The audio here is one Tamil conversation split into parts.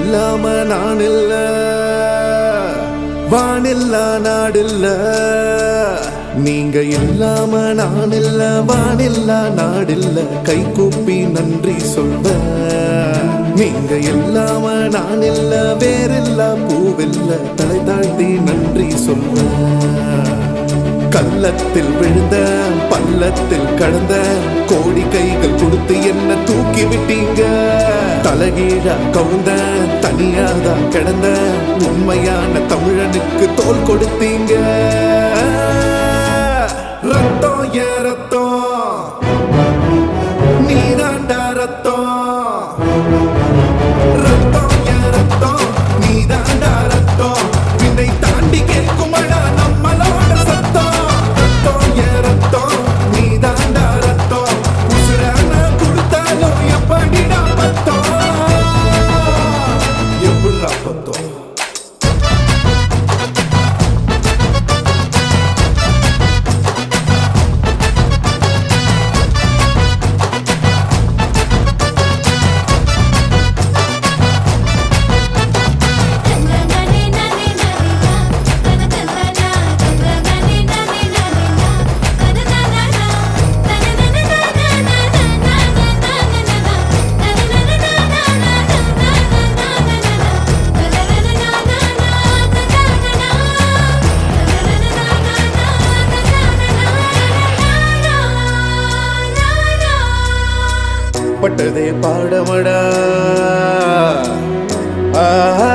இல்லாம நான் இல்ல வானில்லா நாடில்ல நீங்க இல்லாம நான் இல்ல வானில்லா நாடில்ல கை கூப்பி நன்றி சொல்வ நீங்க இல்லாம நான் இல்ல வேறில்ல பூவில்ல தலை தாழ்த்தி நன்றி சொல்வ கள்ளத்தில் விழுந்த பள்ளத்தில் கடந்த கோடி கைகள் கொடுத்து என்ன தூக்கி விட்டீங்க தலகீழா கவுந்த தனியாதான் கிடந்த உண்மையான தமிழனுக்கு தோல் கொடுத்தீங்க ரத்தம் ஏ ரத்தம் நீதாண்டா ரத்தம் ரத்தம் ஏ ரத்தம் நீதாண்டா ரத்தம் வினை தாண்டி கேட்குமடா நம்மளோட சத்தம் ரத்தம் ஏ ரத்தம் நீதாண்டா ரத்தம் உசுரான கொடுத்தாலும் எப்படிடா பத்தம் எப்படிடா பத்தம் கல்லனனே நனே நனினா கனகல்லனா கல்லனனே நனே நனினா கனகல்லனா பட்டதே பாடமடா ஆஹா.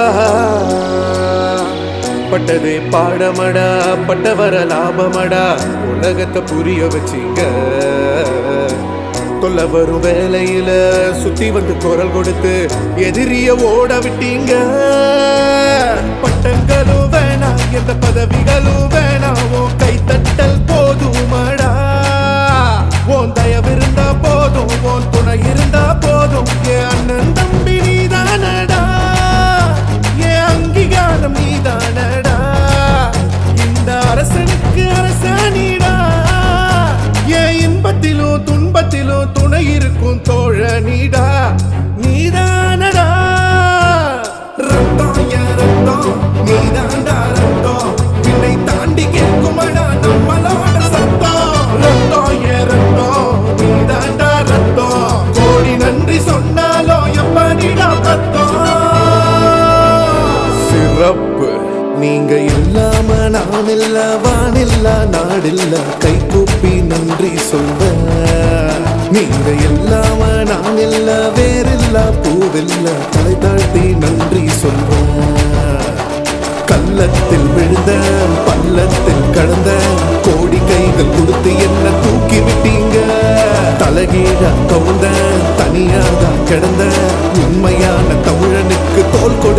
பட்டதே பாடமடா பட்டவர லாபமடா உலகத்தை புரிய வச்சிங்க தொல்ல வரும் வேலையில சுத்தி வந்து குரல் கொடுத்து எதிரிய ஓட விட்டீங்க பட்டங்களும் வேணாம் எந்த பதவிகளும் வேணாம் உன் கைத்தட்டல் போதுமடா உன் தயவு இருந்தா போதும் உன் துணை இருந்தா போதும் என் அண்ணன் தம்பி நீதானடா என் அங்கீகாரம் நீதானடா இந்த அரசனுக்கு அரசாணிடா என் இன்பத்திலும் துன்பத்திலும் துணை இருக்கும் தோழனிடா நீதானடா ரத்தம் என் ரத்தம் நீதாண்டா ரத்தம் விண்ணை தாண்டி கேட்குமடா நம்மளோட சத்தம் ரத்தம் என் ரத்தம் நீதாண்டா ரத்தம் கோடி நன்றி சொன்னாலும் எப்படிடா பத்தம் சிறப்பு நீங்க இல்லாம நான் இல்ல வானில்ல நாடில்ல கை கூப்பி நன்றி சொல்வ நீங்க இல்லாம நான் இல்ல வேறில்ல பூவில்ல தலை தாழ்த்தி நன்றி சொல்வ கள்ளத்தில் விழுந்த பள்ளத்தில் கடந்த கோடி கைகள் கொடுத்து என்ன தூக்கி விட்டீங்க தலகீழா கவுந்த தனியாக கிடந்த உண்மையான தமிழனுக்கு தோல் கொடு